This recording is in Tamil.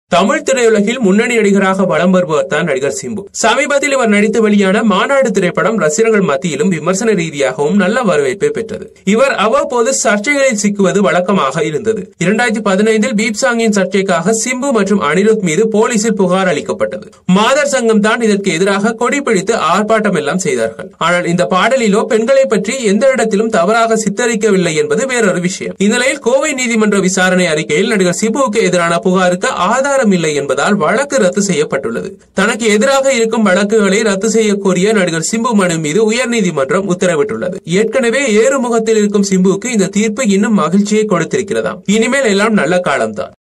தமிழ் திரையுலகில் முன்னணி நடிகராக வலம் வருபவர் தான் நடிகர் சிம்பு சமீபத்தில் இவர் நடித்து வெளியான மாநாடு திரைப்படம் ரசிகர்கள் மத்தியிலும் விமர்சன ரீதியாகவும் நல்ல வரவேற்பை பெற்றது இவர் அவ்வப்போது சர்ச்சைகளில் சிக்குவது வழக்கமாக இருந்தது இரண்டாயிரத்தி பதினைந்தில் பீப் சாங்கின் சர்ச்சைக்காக சிம்பு மற்றும் அனிருத் மீது போலீசில் புகார் அளிக்கப்பட்டது மாதர் சங்கம் தான் இதற்கு எதிராக கொடி பிடித்து ஆர்ப்பாட்டம் எல்லாம் செய்தார்கள் ஆனால் இந்த பாடலிலோ பெண்களை பற்றி எந்த இடத்திலும் தவறாக சித்தரிக்கவில்லை என்பது வேறொரு விஷயம் இந்நிலையில் கோவை நீதிமன்ற விசாரணை அறிக்கையில் நடிகர் சிம்புவுக்கு எதிரான புகாருக்கு ஆதாரம் இல்லை என்பதால் வழக்கு ரத்து செய்யப்பட்டுள்ளது தனக்கு எதிராக இருக்கும் வழக்குகளை ரத்து செய்ய கோரிய நடிகர் சிம்பு மனு மீது உயர்நீதிமன்றம் உத்தரவிட்டுள்ளது ஏற்கனவே ஏறுமுகத்தில் இருக்கும் சிம்புவுக்கு இந்த தீர்ப்பு இன்னும் மகிழ்ச்சியை கொடுத்திருக்கிறதாம் இனிமேல் எல்லாம் நல்ல காலம்தான்